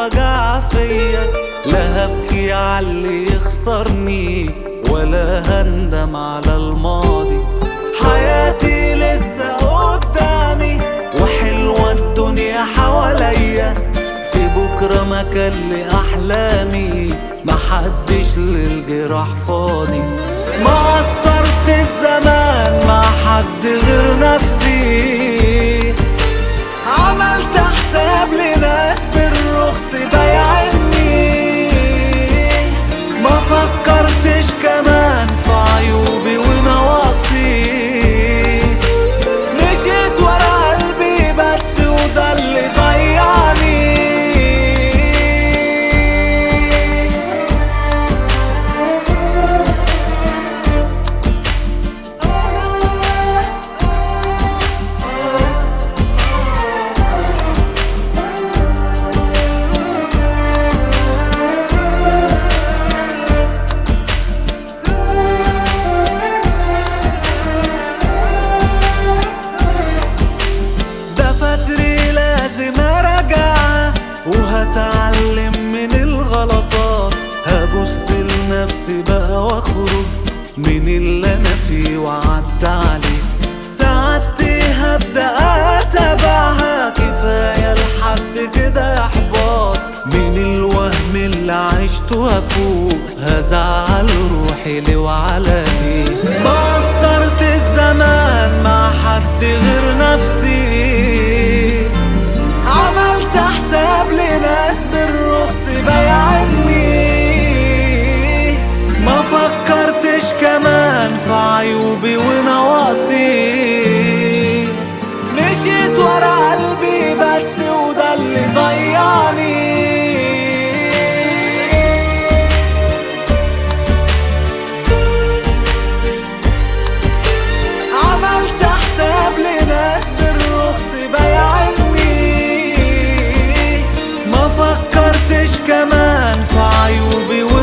وجع فيا لا هبكي عاللي يخسرني ولا هندم على الماضي حياتي لسه قدامي وحلوة الدنيا حواليا في بكرة مكان لأحلامي محدش للجراح فاضي ما قصرت الزمان مع حد غير نفسي عملت حساب لناس بالرخص بايعني ما فكرتش كمان في عيوبي ونواقصي مشيت ورا قلبي بس وده اللي ضيعني ده فتري لازم ارجع وهتعلم من الغلطات هبص لنفسي بقى واخرج من اللي انا فيه وعدى عليه سعادتي هبدا اتابعها كفايه لحد كده احباط من الوهم اللي عشته هفوق هزعل روحي ليه وعلى ليه ما قصرت الزمان مع حد غير نفسي عملت حساب لناس بالرخص بايعني ما فكرتش كمان في عيوبي ونواقصي مشيت ورا قلبي بس وده اللي ضيعني عملت حساب لناس بالرخص بايعني ما فكرتش كمان في عيوبي